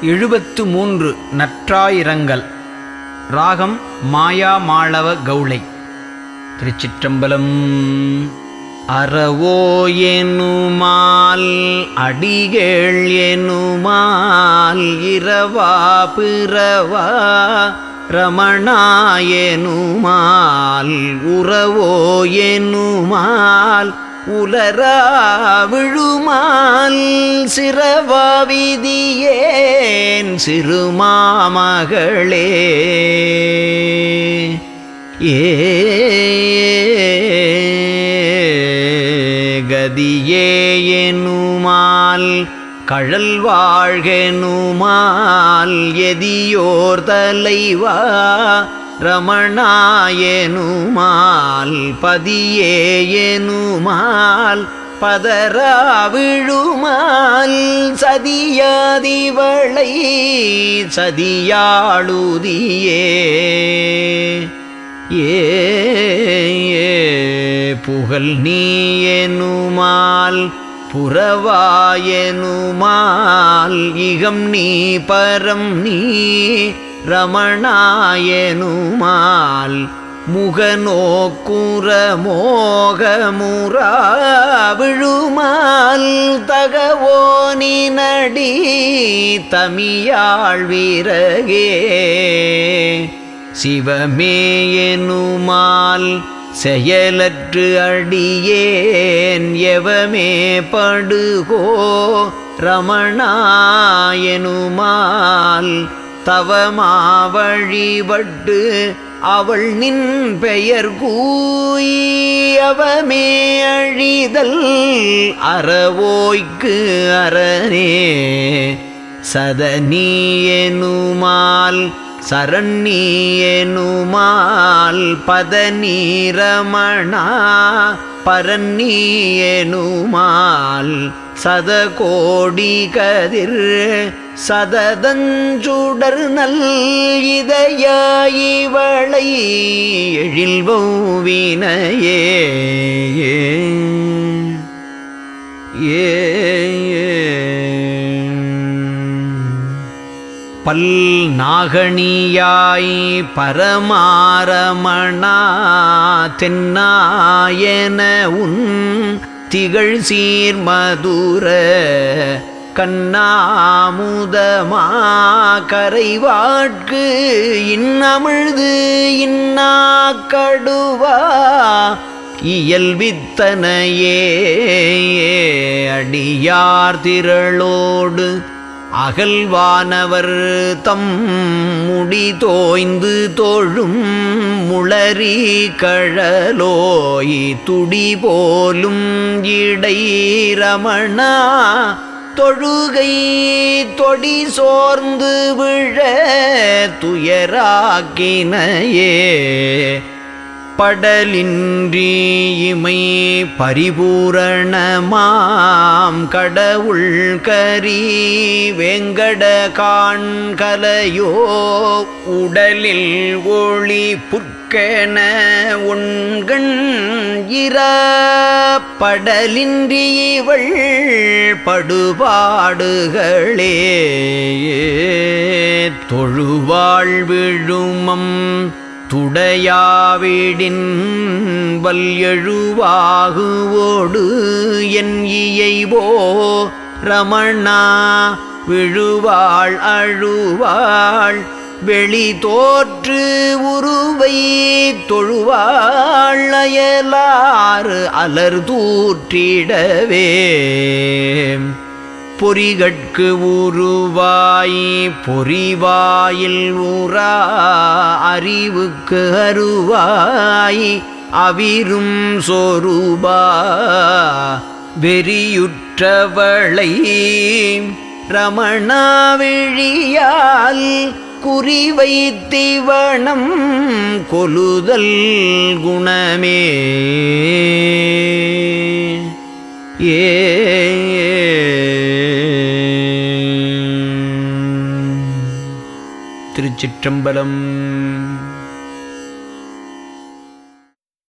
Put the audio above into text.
எழுபத்து மூன்று நற்றாயிரங்கள் ராகம் மாயா மாளவ கௌளை திருச்சிற்றம்பலம் அறவோ எனுமால் அடிகேள் எனுமால் இரவா பிறவா ரமணாயனுமால் உறவோ எனுமால் உலரா விழுமால் சிறவாவிதியேன் சிறுமாமகளே ஏ கதியே எனுமால் கழல் வாழ்கெனுமால் எதியோர் தலைவா ரமணாயனுமால் பதியே எனுமால் பதரா விழுமால் சதியாதிவளை சதியாளுதியே ஏ புகழ் நீ எனுமால் புறவாயனுமால் இகம் நீ பரம் நீ ரமணாயனுமால் முகநோக்குற மோகமுறா விழுமால் தகவோ நீ நடி தமியாழ் வீரகே சிவமே எனுமால் செயலற்று அடியேன் எவமே படுகோ ரமணாயனுமால் தவமா வழிபட்டு அவள் நின் பெயர் கூய் அவமே அழிதல் அறவோய்க்கு அரணே சதனி எனுமால் சரண்ணி எனுமால் பதநீரமணா பரன்னி எனுமால் சதகோடி கதிர் சததஞ்சுடர் நல் இதயாயிவளை எழில்வௌவினையே ஏ பல் நாகணியாய் பரமாரமணா தென்னாயன உன் திகழ் சீர்மதுர கண்ணாமுதமா கரைவாட்கு இன்னமிழ்து இன்னாக்கடுவா இயல்வித்தனையே அடியார் திரளோடு அகல்வானவர் தம் முடி தோய்ந்து தோழும் முளரி கழலோய் துடி போலும் இடை ரமணா தொழுகை தொடி சோர்ந்து விழ துயராக்கினையே படலின்றி இமை பரிபூரணமாம் கடவுள் கரி வெங்கட காண்கலையோ உடலில் ஒளி புற்கென உண்கண் இர படலின்றி இவள் படுபாடுகளே தொழுவாழ் விழுமம் துடையாவிடின் வல் எழுவாகுவோடு என் இயைவோ ரமணா விழுவாள் அழுவாள் வெளி தோற்று உருவை தொழுவாள் அயலாறு அலர் தூற்றிடவே பொறிகட்கு உருவாய் பொறிவாயில் உறா அறிவுக்கு அருவாய் அவிரும் சொரூபா வெறியுற்றவளை ரமணாவிழியால் குறிவைத்திவனம் கொலுதல் குணமே ஏ திருச்சிற்றம்பலம்